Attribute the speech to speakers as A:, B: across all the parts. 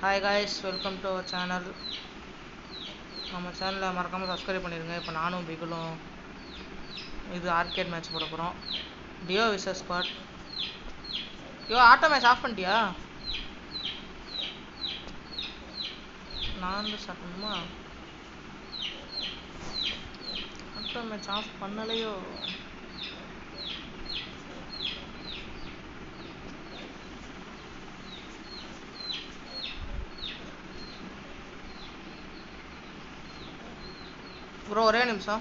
A: Hi guys welcome to our channel நம்ம சேனலில் மறக்காமல் சப்ஸ்கிரைப் பண்ணிடுங்க இப்போ நானும் பிகுலும் இது ஆர்கேட் மேட்ச் போட போகிறோம் duo versus squad yo auto match off பண்ணிட்டியா நான் வந்து ஸ்டார்ட் பண்ணுமா ஆட்டோ மேட்ச் ஆஃப் பண்ணலையோ ப்ரோ ஒரே நிமிஷம்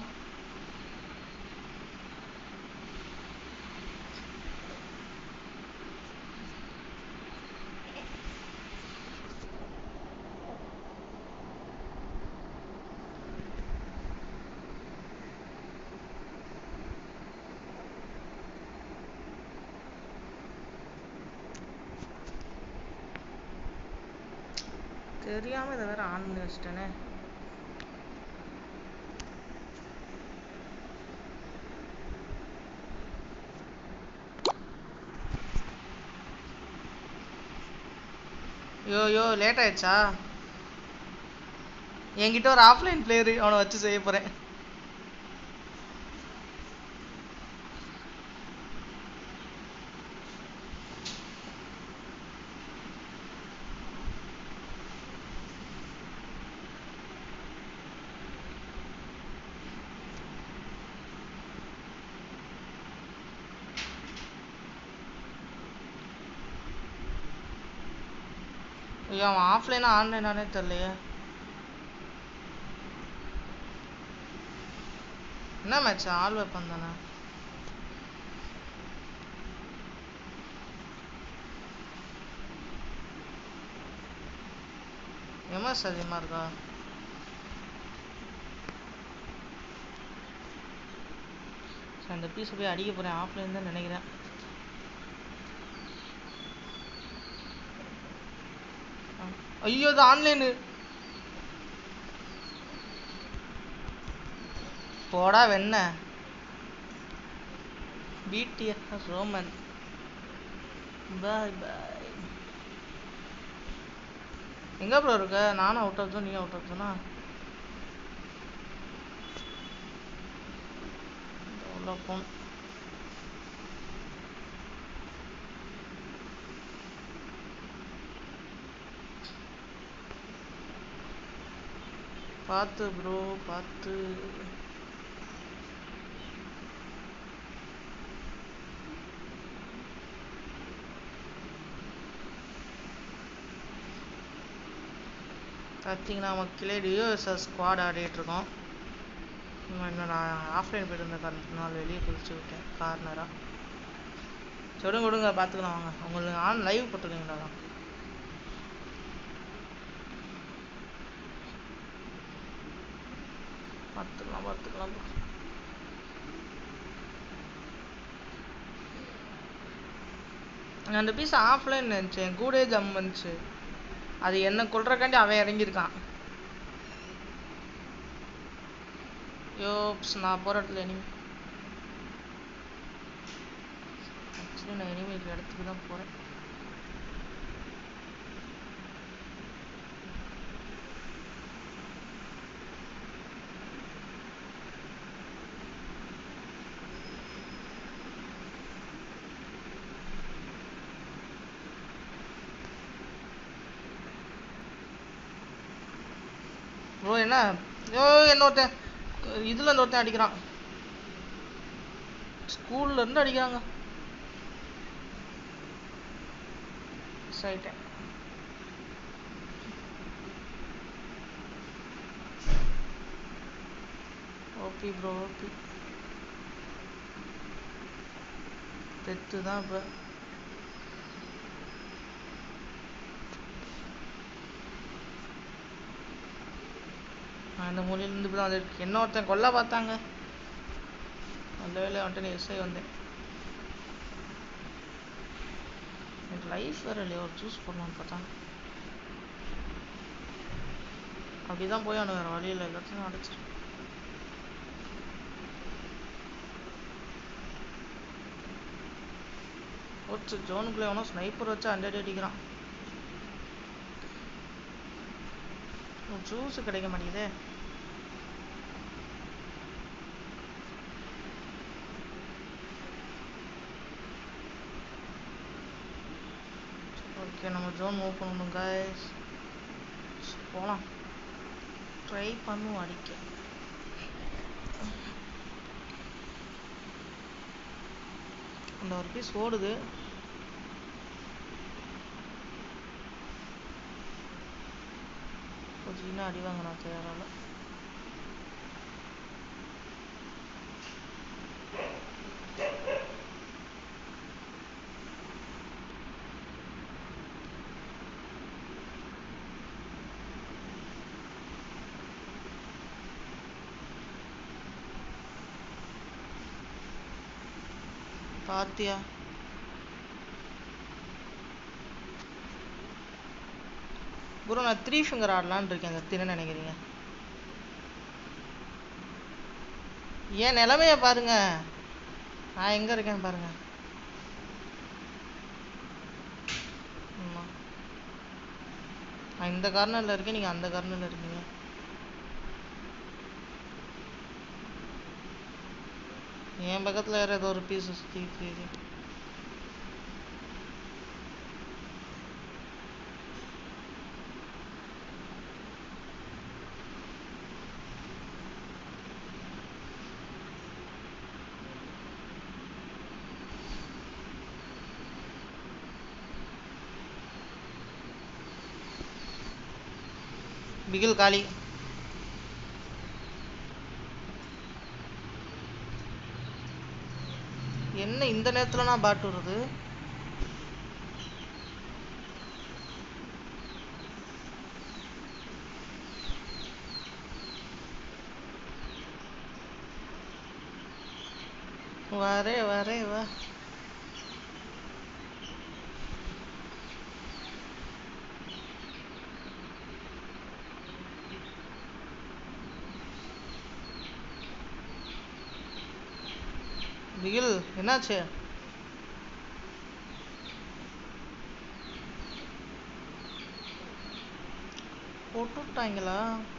A: தெரியாம இதை வேற ஆன் பண்ணி வச்சிட்டேனே யோ யோ லேட் ஆயிடுச்சா என்கிட்ட ஒரு ஆஃப்லைன் பிளேயர் அவனை வச்சு செய்ய போறேன் ஐயோ அவன் ஆஃப்லைனா ஆன்லைனானே தெரியலையே என்ன மேட்ச் ஆள் வெப்பன் தானே எம்எஸ் அதிகமாக இருக்கா சரி அந்த பீஸை போய் அடிக்க போகிறேன் ஆஃப்லைன் தான் நினைக்கிறேன் ஐயோ இது ஆன்லைனு போடா வெண்ண பிடிஎஸ் ரோமன் பாய் பாய் எங்க ப்ரோ இருக்க நானும் அவுட் ஆஃப் நீ அவுட் ஆஃப் தானா உள்ள போன் பார்த்து ப்ரோ பார்த்து பார்த்தீங்கன்னா மக்களே டியோ ஸ்குவாட் ஆடிட்டு இருக்கோம் இன்னும் நான் ஆஃப்லைன் போயிட்டு இருந்த காரணத்தினால வெளியே குதிச்சு விட்டேன் கார்னராக சொல்லுங்க விடுங்க பார்த்துக்கலாம் வாங்க உங்களுக்கு ஆன் லைவ் போட்டிருக்கீங்களா தான் பார்த்துக்கலாம் பார்த்துக்கலாம் அந்த பீஸ் ஆஃப்லைன் நினச்சேன் கூடே ஜம் வந்துச்சு அது என்ன கொள்றக்காண்டி அவன் இறங்கியிருக்கான் யோப்ஸ் நான் போகிற இடத்துல எனிமி ஆக்சுவலி நான் எனிமி இருக்கிற இடத்துக்கு தான் போகிறேன் ப்ரோ என்ன ஐயோ என்ன ஒருத்தன் இதுல இருந்து ஒருத்தன் அடிக்கிறான் ஸ்கூல்ல இருந்து அடிக்கிறாங்க ஆயிட்டேன் ஓகே ப்ரோ ஓகே டெத்து தான் இப்போ அந்த மூலையிலேருந்து இப்போ தான் வந்துருக்கு என்ன ஒருத்தன் கொல்ல பார்த்தாங்க அந்த வேலையை வந்துட்டு நீ எஸ்ஐ வந்தேன் எனக்கு லைஃப் வேறு இல்லையா ஒரு சூஸ் பண்ணலான்னு பார்த்தா அப்படி தான் போய் அவனு வேறு வழியில் எல்லாத்தையும் அடைச்சிரு போச்சு ஜோனுக்குள்ளே எவனோ ஸ்னைப்பர் வச்சு ஹண்ட்ரட் அடிக்கிறான் ஜூஸ் கிடைக்க மாட்டேங்குதே ஓகே நம்ம ஜோன் மூவ் பண்ணணும் கைஸ் போகலாம் ட்ரை பண்ணுவோம் அடிக்க அந்த ஒரு பீஸ் ஓடுது கொஞ்சம் இன்னும் அடி வாங்கினா தேரால பாத்தியா ப்ரோ நான் த்ரீ ஃபிங்கர் ஆடலான்னு இருக்கேன் கத்தி என்ன நினைக்கிறீங்க ஏன் நிலமைய பாருங்க நான் எங்க இருக்கேன்னு பாருங்க ஆமா. நான் இந்த கார்னர்ல இருக்கேன் நீங்க அந்த கார்னர்ல இருக்கீங்க என் பக்கத்துல வேற ஏதோ ஒரு பீஸ் சுத்திட்டு இருக்கு பிகில் காலி என்ன இந்த நேரத்துல நான் பாட்டு வருது வரே வரே வா பிகில் என்னாச்சு போட்டு விட்டாங்களா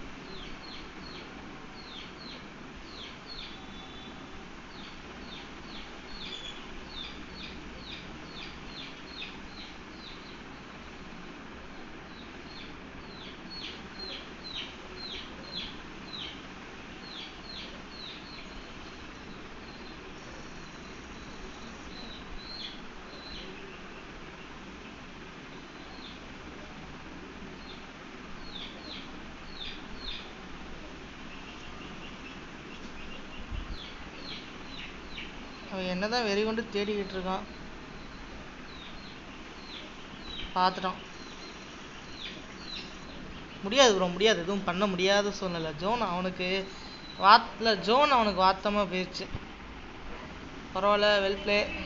A: அவன் என்னதான் வெறி கொண்டு தேடிக்கிட்டு இருக்கான் பார்த்துட்டான் முடியாது ப்ரோ முடியாது எதுவும் பண்ண முடியாத சூழ்நிலை ஜோன் அவனுக்கு வாத் இல்லை ஜோன் அவனுக்கு வாத்தமாக போயிடுச்சு பரவாயில்ல வெல் ப்ளே